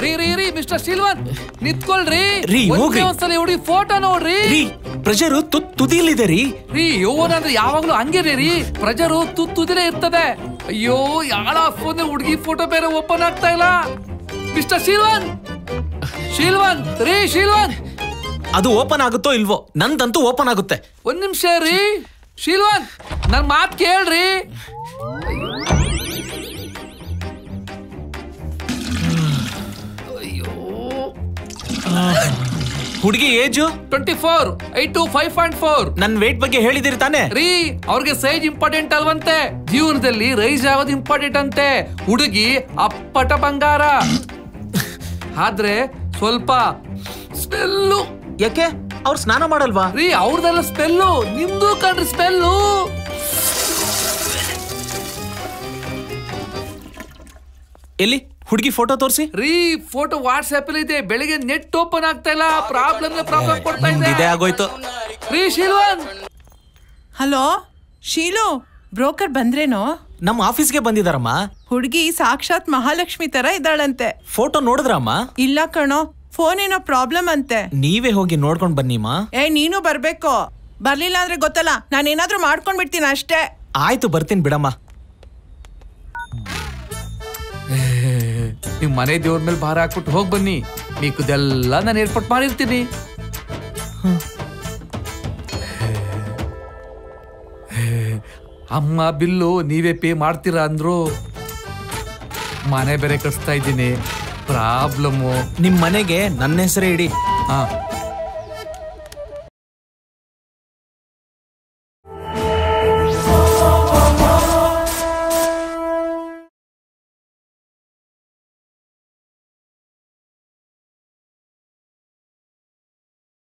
ರೀ ರೀ ರೀ ಮಿಸ್ಟರ್ ಸಿಲ್ವನ್ ನಿಂತ್ಕೊಳ್ರಿ ರೀ, ಒಂದೇ ಹೋಗ್ರಿ. ಒಂದ್ಸಲ ಹುಡುಗಿ ಫೋಟೋ ನೋಡ್ರಿ ರೀ ಪ್ರೆಷರ್ ತುದಿಲಿದೆ ರೀ ರೀ ಯೌವನ ಅಂದ್ರೆ ಯಾವಾಗ್ಲೂ ಹಂಗೆ ರೀ ರೀ ಪ್ರಜರು ತುತ್ತುದಿಲೇ ಇರ್ತದೆ ಅಯ್ಯೋ ಯಾಳ ಫೋನ್ ಹುಡುಗಿ ಫೋಟೋ ಬೇರೆ ಓಪನ್ ಆಗ್ತಾ ಇಲ್ಲ ಮಿಸ್ಟರ್ ಶೀಲ್ವನ್ ಶೀಲ್ವನ್ ರೀ ಶೀಲ್ವನ್ ಅದು ಓಪನ್ ಆಗುತ್ತೋ ಇಲ್ವೋ ನಂದಂತೂ ಓಪನ್ ಆಗುತ್ತೆ ಒಂದ್ ನಿಮಿಷ ರೀ ಶೀಲ್ವನ್ ನನ್ ಮಾತ್ ಕೇಳ್ರಿ ಹುಡುಗಿ age twenty four eight two five point four ನನ್ ವೇಟ್ ಬಗ್ಗೆ ಹೇಳಿದಿರಿ ತಾನೆ ರೀ ಅವ್ರಿಗೆ ಸೈಜ್ ಇಂಪಾರ್ಟೆಂಟ್ ಅಲ್ವಂತೆ ಜೀವನದಲ್ಲಿ ರೈಸ್ ಆಗೋದು ಇಂಪಾರ್ಟೆಂಟ್ ಅಂತೆ ಹುಡುಗಿ ಅಪ್ಪಟ ಬಂಗಾರ ಆದ್ರೆ ಸ್ವಲ್ಪ ಸ್ಮೆಲ್ಲು ಯಾಕೆ ಅವ್ರು ಸ್ನಾನ ಮಾಡಲ್ವಾ ರೀ ಅವ್ರದೆಲ್ಲ ಸ್ಮೆಲ್ಲು ನಿಮ್ದು ಕಣ್ರಿ ಸ್ಮೆಲ್ಲು ಎಲ್ಲಿ ಹುಡುಗಿ ಫೋಟೋ ತೋರಿಸಿ ರೀ ಫೋಟೋ ವಾಟ್ಸ್ಆಪ್ ಅಲ್ಲಿ ಇದೆ ಬೆಳಿಗ್ಗೆ ನೆಟ್ ಓಪನ್ ಆಗ್ತಾ ಇಲ್ಲ ಪ್ರಾಬ್ಲಮ್ ಪ್ರಾಬ್ಲಮ್ ಕೊಡ್ತಾ ಇದೇ ಇದೆ ಆಗೋಯ್ತು ರೀ ಶೀಲ್ವನ್ ಹಲೋ ಶೀಲು ಬ್ರೋಕರ್ ಬಂದ್ರೇನೋ ನಮ್ಮ ಆಫೀಸ್ಗೆ ಬಂದಿದಾರಮ್ಮ ಹುಡುಗಿ ಸಾಕ್ಷಾತ್ ಮಹಾಲಕ್ಷ್ಮಿ ತರ ಇದ್ದಾಳಂತೆ ಫೋಟೋ ನೋಡಿದ್ರಮ್ಮ ಇಲ್ಲ ಕಣೋ ಫೋನ್ ಏನೋ ಪ್ರಾಬ್ಲಮ್ ಅಂತೆ ನೀವೇ ಹೋಗಿ ನೋಡ್ಕೊಂಡ್ ಬನ್ನಿಮ್ಮ ಏ ನೀನು ಬರ್ಬೇಕು ಬರ್ಲಿಲ್ಲ ಅಂದ್ರೆ ಗೊತ್ತಲ್ಲ ನಾನೇನಾದ್ರೂ ಮಾಡ್ಕೊಂಡ್ ಬಿಡ್ತೀನಿ ಅಷ್ಟೇ ಆಯ್ತು ಬರ್ತೀನಿ ಬಿಡಮ್ಮ ನಿಮ್ ಮನೆ ದೇವ್ರ ಮೇಲೆ ಭಾರ ಹಾಕ್ಬಿಟ್ಟು ಹೋಗ್ ಬನ್ನಿ ಮಿಕ್ಕದೆಲ್ಲ ನಾನು ಏರ್ಪಾಟ್ ಮಾಡಿರ್ತೀನಿ ಅಮ್ಮ ಬಿಲ್ಲು ನೀವೇ ಪೇ ಮಾಡ್ತೀರಾ ಅಂದ್ರು ಮನೆ ಬೇರೆ ಕಟ್ಸ್ತಾ ಇದ್ದೀನಿ ಪ್ರಾಬ್ಲಮ್ಮು ನಿಮ್ ಮನೆಗೆ ನನ್ನ ಹೆಸರೇ ಇಡಿ ಹಾ